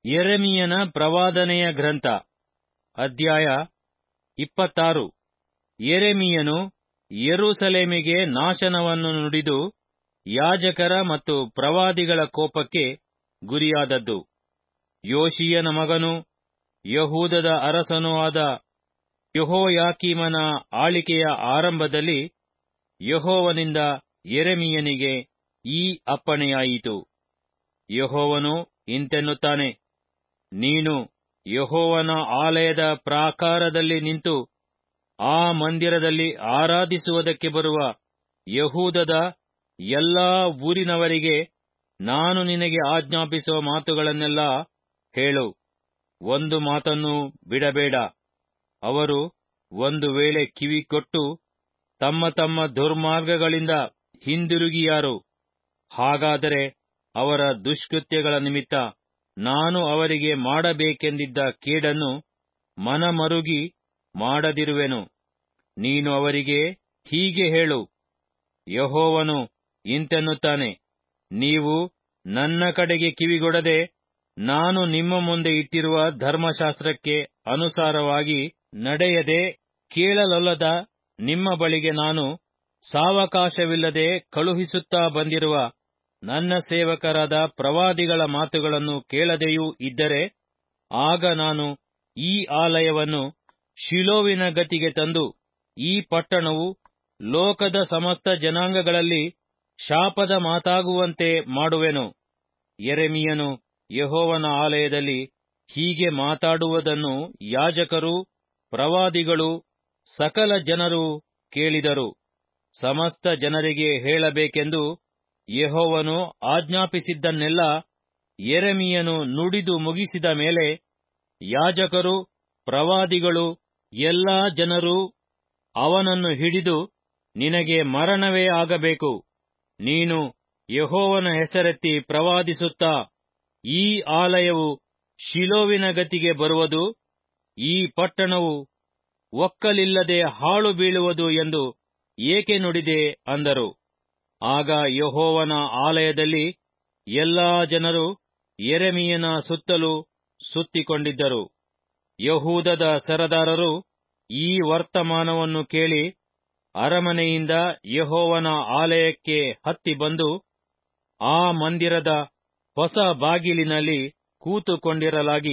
ಯೆರೆಮೀಯನ ಪ್ರವಾದನೆಯ ಗ್ರಂಥ ಅಧ್ಯಾಯ ಇಪ್ಪತ್ತಾರು ಯೆರೆಮೀಯನು ಯೆರೂಸಲೇಮಿಗೆ ನಾಶನವನ್ನು ನುಡಿದು ಯಾಜಕರ ಮತ್ತು ಪ್ರವಾದಿಗಳ ಕೋಪಕ್ಕೆ ಗುರಿಯಾದದ್ದು ಯೋಷೀಯನ ಮಗನೂ ಯಹೂದದ ಅರಸನೂ ಆದ ಯೆಹೋಯಾಕೀಮನ ಆಳಿಕೆಯ ಆರಂಭದಲ್ಲಿ ಯೆಹೋವನಿಂದ ಯೆರೆಮೀಯನಿಗೆ ಈ ಅಪ್ಪಣೆಯಾಯಿತು ಯೆಹೋವನು ಇಂತೆನ್ನುತ್ತಾನೆ ನೀನು ಯೆಹೋವನ ಆಲಯದ ಪ್ರಾಕಾರದಲ್ಲಿ ನಿಂತು ಆ ಮಂದಿರದಲ್ಲಿ ಆರಾಧಿಸುವುದಕ್ಕೆ ಬರುವ ಯಹೂದದ ಎಲ್ಲಾ ಊರಿನವರಿಗೆ ನಾನು ನಿನಗೆ ಆಜ್ಞಾಪಿಸುವ ಮಾತುಗಳನ್ನೆಲ್ಲ ಹೇಳು ಒಂದು ಮಾತನ್ನೂ ಬಿಡಬೇಡ ಅವರು ಒಂದು ವೇಳೆ ಕಿವಿಗೊಟ್ಟು ತಮ್ಮ ತಮ್ಮ ದುರ್ಮಾರ್ಗಗಳಿಂದ ಹಿಂದಿರುಗಿಯಾರು ಹಾಗಾದರೆ ಅವರ ದುಷ್ಕೃತ್ಯಗಳ ನಿಮಿತ್ತ ನಾನು ಅವರಿಗೆ ಮಾಡಬೇಕೆಂದಿದ್ದ ಕೇಡನ್ನು ಮನಮರುಗಿ ಮಾಡದಿರುವೆನು ನೀನು ಅವರಿಗೆ ಹೀಗೆ ಹೇಳು ಯಹೋವನು ಇಂತೆನ್ನುತ್ತಾನೆ ನೀವು ನನ್ನ ಕಡೆಗೆ ಕಿವಿಗೊಡದೆ ನಾನು ನಿಮ್ಮ ಮುಂದೆ ಇಟ್ಟಿರುವ ಧರ್ಮಶಾಸ್ತ್ರಕ್ಕೆ ಅನುಸಾರವಾಗಿ ನಡೆಯದೆ ಕೇಳಲೊಲ್ಲದ ನಿಮ್ಮ ಬಳಿಗೆ ನಾನು ಸಾವಕಾಶವಿಲ್ಲದೆ ಕಳುಹಿಸುತ್ತಾ ಬಂದಿರುವ ನನ್ನ ಸೇವಕರಾದ ಪ್ರವಾದಿಗಳ ಮಾತುಗಳನ್ನು ಕೇಳದೆಯೂ ಇದ್ದರೆ ಆಗ ನಾನು ಈ ಆಲಯವನ್ನು ಶಿಲೋವಿನ ಗತಿಗೆ ತಂದು ಈ ಪಟ್ಟಣವು ಲೋಕದ ಸಮಸ್ತ ಜನಾಂಗಗಳಲ್ಲಿ ಶಾಪದ ಮಾತಾಗುವಂತೆ ಮಾಡುವೆನು ಯೆರೆಮೀಯನು ಯೆಹೋವನ ಆಲಯದಲ್ಲಿ ಹೀಗೆ ಮಾತಾಡುವುದನ್ನು ಯಾಜಕರೂ ಪ್ರವಾದಿಗಳು ಸಕಲ ಜನರು ಕೇಳಿದರು ಸಮಸ್ತ ಜನರಿಗೆ ಹೇಳಬೇಕೆಂದು ಯೆಹೋವನು ಆಜ್ಞಾಪಿಸಿದ್ದನ್ನೆಲ್ಲ ಯೆರೆಮೀಯನು ನುಡಿದು ಮುಗಿಸಿದ ಮೇಲೆ ಯಾಜಕರು ಪ್ರವಾದಿಗಳು ಎಲ್ಲಾ ಜನರು ಅವನನ್ನು ಹಿಡಿದು ನಿನಗೆ ಮರಣವೇ ಆಗಬೇಕು ನೀನು ಯೆಹೋವನ ಹೆಸರೆತ್ತಿ ಪ್ರವಾದಿಸುತ್ತಾ ಈ ಆಲಯವು ಶಿಲೋವಿನ ಗತಿಗೆ ಬರುವುದು ಈ ಪಟ್ಟಣವು ಒಕ್ಕಲಿಲ್ಲದೆ ಹಾಳು ಬೀಳುವುದು ಎಂದು ಏಕೆ ನುಡಿದೆ ಅಂದರು ಆಗ ಯೆಹೋವನ ಆಲಯದಲ್ಲಿ ಎಲ್ಲಾ ಜನರು ಯೆರೆಮೀಯನ ಸುತ್ತಲೂ ಸುತ್ತಿಕೊಂಡಿದ್ದರು ಯಹೂದದ ಸರದಾರರು ಈ ವರ್ತಮಾನವನ್ನು ಕೇಳಿ ಅರಮನೆಯಿಂದ ಯೆಹೋವನ ಆಲಯಕ್ಕೆ ಹತ್ತಿ ಬಂದು ಆ ಮಂದಿರದ ಹೊಸ ಬಾಗಿಲಿನಲ್ಲಿ ಕೂತುಕೊಂಡಿರಲಾಗಿ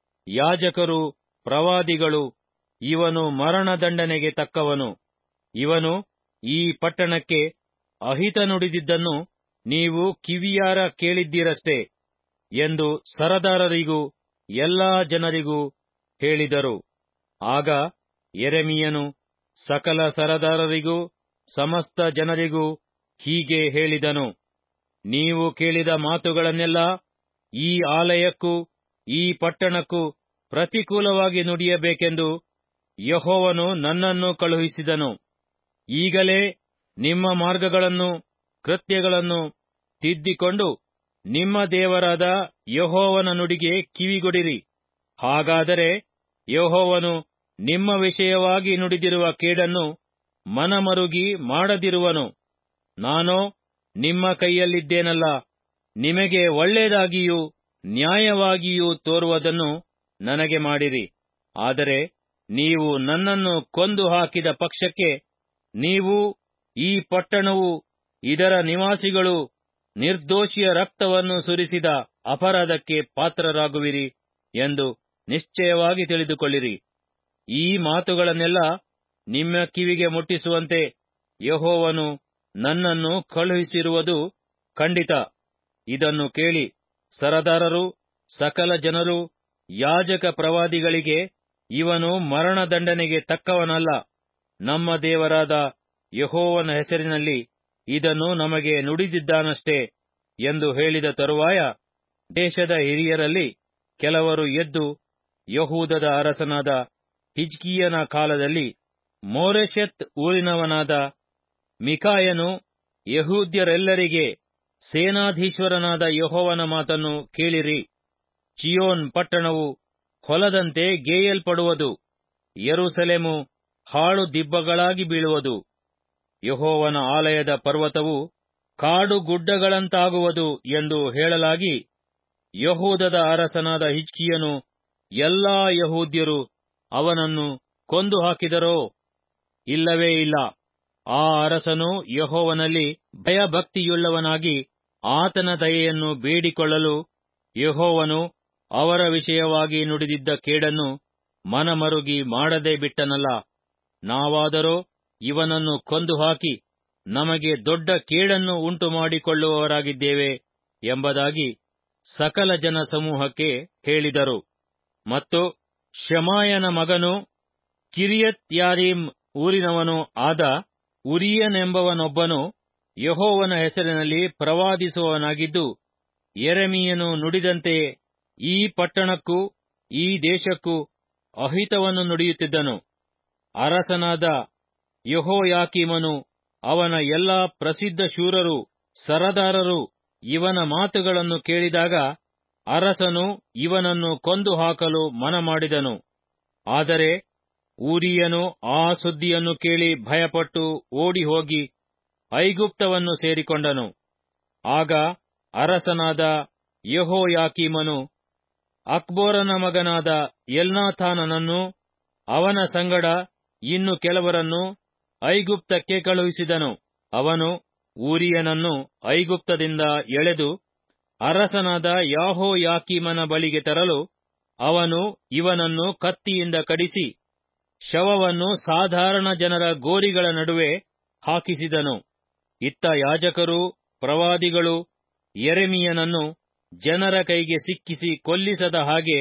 ಯಾಜಕರು ಪ್ರವಾದಿಗಳು ಇವನು ಮರಣದಂಡನೆಗೆ ತಕ್ಕವನು ಇವನು ಈ ಪಟ್ಟಣಕ್ಕೆ ಅಹಿತ ನುಡಿದಿದ್ದನ್ನು ನೀವು ಕಿವಿಯಾರ ಕೇಳಿದ್ದೀರಷ್ಟೇ ಎಂದು ಸರದಾರರಿಗೂ ಎಲ್ಲಾ ಜನರಿಗೂ ಹೇಳಿದರು ಆಗ ಯೆರೆಮೀಯನು ಸಕಲ ಸರದಾರರಿಗೂ ಸಮಸ್ತ ಜನರಿಗೂ ಹೀಗೆ ಹೇಳಿದನು ನೀವು ಕೇಳಿದ ಮಾತುಗಳನ್ನೆಲ್ಲ ಈ ಆಲಯಕ್ಕೂ ಈ ಪಟ್ಟಣಕ್ಕೂ ಪ್ರತಿಕೂಲವಾಗಿ ನುಡಿಯಬೇಕೆಂದು ಯಹೋವನು ನನ್ನನ್ನು ಕಳುಹಿಸಿದನು ಈಗಲೇ ನಿಮ್ಮ ಮಾರ್ಗಗಳನ್ನು ಕೃತ್ಯಗಳನ್ನು ತಿದ್ದಿಕೊಂಡು ನಿಮ್ಮ ದೇವರಾದ ಯಹೋವನ ನುಡಿಗೆ ಕಿವಿಗೊಡಿರಿ ಹಾಗಾದರೆ ಯಹೋವನು ನಿಮ್ಮ ವಿಷಯವಾಗಿ ನುಡಿದಿರುವ ಕೇಡನ್ನು ಮನಮರುಗಿ ಮಾಡದಿರುವನು ನಾನೋ ನಿಮ್ಮ ಕೈಯಲ್ಲಿದ್ದೇನಲ್ಲ ನಿಮಗೆ ಒಳ್ಳೆಯದಾಗಿಯೂ ನ್ಯಾಯವಾಗಿಯೂ ತೋರುವುದನ್ನು ನನಗೆ ಮಾಡಿರಿ ಆದರೆ ನೀವು ನನ್ನನ್ನು ಕೊಂದು ಹಾಕಿದ ಪಕ್ಷಕ್ಕೆ ನೀವು ಈ ಪಟ್ಟಣವು ಇದರ ನಿವಾಸಿಗಳು ನಿರ್ದೋಷಿಯ ರಕ್ತವನ್ನು ಸುರಿಸಿದ ಅಪರಾಧಕ್ಕೆ ಪಾತ್ರರಾಗುವಿರಿ ಎಂದು ನಿಶ್ಚಯವಾಗಿ ತಿಳಿದುಕೊಳ್ಳಿರಿ ಈ ಮಾತುಗಳನ್ನೆಲ್ಲ ನಿಮ್ಮ ಕಿವಿಗೆ ಮುಟ್ಟಿಸುವಂತೆ ಯಹೋವನು ನನ್ನನ್ನು ಕಳುಹಿಸಿರುವುದು ಖಂಡಿತ ಇದನ್ನು ಕೇಳಿ ಸರದಾರರು ಸಕಲ ಜನರು ಯಾಜಕ ಪ್ರವಾದಿಗಳಿಗೆ ಇವನು ಮರಣದಂಡನೆಗೆ ತಕ್ಕವನಲ್ಲ ನಮ್ಮ ದೇವರಾದ ಯಹೋವನ ಹೆಸರಿನಲ್ಲಿ ಇದನ್ನು ನಮಗೆ ನುಡಿದಿದ್ದಾನಷ್ಟೇ ಎಂದು ಹೇಳಿದ ತರುವಾಯ ದೇಶದ ಹಿರಿಯರಲ್ಲಿ ಕೆಲವರು ಎದ್ದು ಯಹೂದದ ಅರಸನಾದ ಹಿಜ್ಕೀಯನ ಕಾಲದಲ್ಲಿ ಮೋರೆಷೆತ್ ಊರಿನವನಾದ ಮಿಕಾಯನು ಯಹೂದ್ಯರೆಲ್ಲರಿಗೆ ಸೇನಾಧೀಶ್ವರನಾದ ಯಹೋವನ ಮಾತನ್ನು ಕೇಳಿರಿ ಚಿಯೋನ್ ಪಟ್ಟಣವು ಹೊಲದಂತೆ ಗೇಯಲ್ಪಡುವುದು ಯೆರೂಸಲೇಮು ಹಾಳು ದಿಬ್ಬಗಳಾಗಿ ಬೀಳುವುದು ಯಹೋವನ ಆಲಯದ ಪರ್ವತವು ಕಾಡು ಗುಡ್ಡಗಳಂತಾಗುವುದು ಎಂದು ಹೇಳಲಾಗಿ ಯಹೂದದ ಅರಸನಾದ ಹಿಜ್ಕಿಯನು ಎಲ್ಲಾ ಯಹೂದ್ಯರು ಅವನನ್ನು ಕೊಂದು ಹಾಕಿದರೋ ಇಲ್ಲವೇ ಇಲ್ಲ ಆ ಅರಸನು ಯಹೋವನಲ್ಲಿ ಭಯಭಕ್ತಿಯುಳ್ಳವನಾಗಿ ಆತನ ದಯೆಯನ್ನು ಬೇಡಿಕೊಳ್ಳಲು ಯಹೋವನು ಅವರ ವಿಷಯವಾಗಿ ನುಡಿದಿದ್ದ ಕೇಡನ್ನು ಮನಮರುಗಿ ಮಾಡದೆ ಬಿಟ್ಟನಲ್ಲ ನಾವಾದರೋ ಇವನನ್ನು ಕೊಂದು ಹಾಕಿ ನಮಗೆ ದೊಡ್ಡ ಕೇಡನ್ನು ಉಂಟು ಮಾಡಿಕೊಳ್ಳುವವರಾಗಿದ್ದೇವೆ ಎಂಬುದಾಗಿ ಸಕಲ ಜನ ಸಮೂಹಕ್ಕೆ ಹೇಳಿದರು ಮತ್ತು ಶಮಾಯನ ಮಗನು ಕಿರಿಯತ್ ಯಾರೀಮ್ ಊರಿನವನೂ ಆದ ಉರಿಯನೆಂಬವನೊಬ್ಬನು ಯಹೋವನ ಹೆಸರಿನಲ್ಲಿ ಪ್ರವಾದಿಸುವವನಾಗಿದ್ದು ಯೆರೆಮೀಯನು ನುಡಿದಂತೆ ಈ ಪಟ್ಟಣಕ್ಕೂ ಈ ದೇಶಕ್ಕೂ ಅಹಿತವನ್ನು ನುಡಿಯುತ್ತಿದ್ದನು ಅರಸನಾದ ಯೆಹೋಯಾಕೀಮನು ಅವನ ಎಲ್ಲಾ ಪ್ರಸಿದ್ಧ ಶೂರರು ಸರದಾರರು ಇವನ ಮಾತುಗಳನ್ನು ಕೇಳಿದಾಗ ಅರಸನು ಇವನನ್ನು ಕೊಂದು ಹಾಕಲು ಮನಮಾಡಿದನು ಆದರೆ ಊರಿಯನು ಆ ಸುದ್ದಿಯನ್ನು ಕೇಳಿ ಭಯಪಟ್ಟು ಓಡಿಹೋಗಿ ಐಗುಪ್ತವನ್ನು ಸೇರಿಕೊಂಡನು ಆಗ ಅರಸನಾದ ಯೆಹೋಯಾಕೀಮನು ಅಕ್ಬೋರನ ಮಗನಾದ ಎಲ್ನಾಥಾನನನ್ನು ಅವನ ಸಂಗಡ ಇನ್ನು ಕೆಲವರನ್ನು ಐಗುಪ್ತಕ್ಕೆ ಕಳುಹಿಸಿದನು ಅವನು ಊರಿಯನನ್ನು ಐಗುಪ್ತದಿಂದ ಎಳೆದು ಅರಸನಾದ ಯಾಹೋಯಾಕೀಮನ ಬಳಿಗೆ ತರಲು ಅವನು ಇವನನ್ನು ಕತ್ತಿಯಿಂದ ಕಡಿಸಿ ಶವವನ್ನು ಸಾಧಾರಣ ಜನರ ಗೋರಿಗಳ ನಡುವೆ ಹಾಕಿಸಿದನು ಇತ್ತ ಯಾಜಕರೂ ಪ್ರವಾದಿಗಳು ಯೆರೆಮೀಯನನ್ನು ಜನರ ಕೈಗೆ ಸಿಕ್ಕಿಸಿ ಕೊಲ್ಲಿಸದ ಹಾಗೆ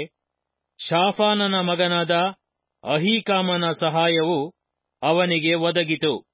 ಶಾಫಾನನ ಮಗನಾದ ಅಹೀಕಾಮನ ಸಹಾಯವು ಅವನಿಗೆ ಒದಗಿತು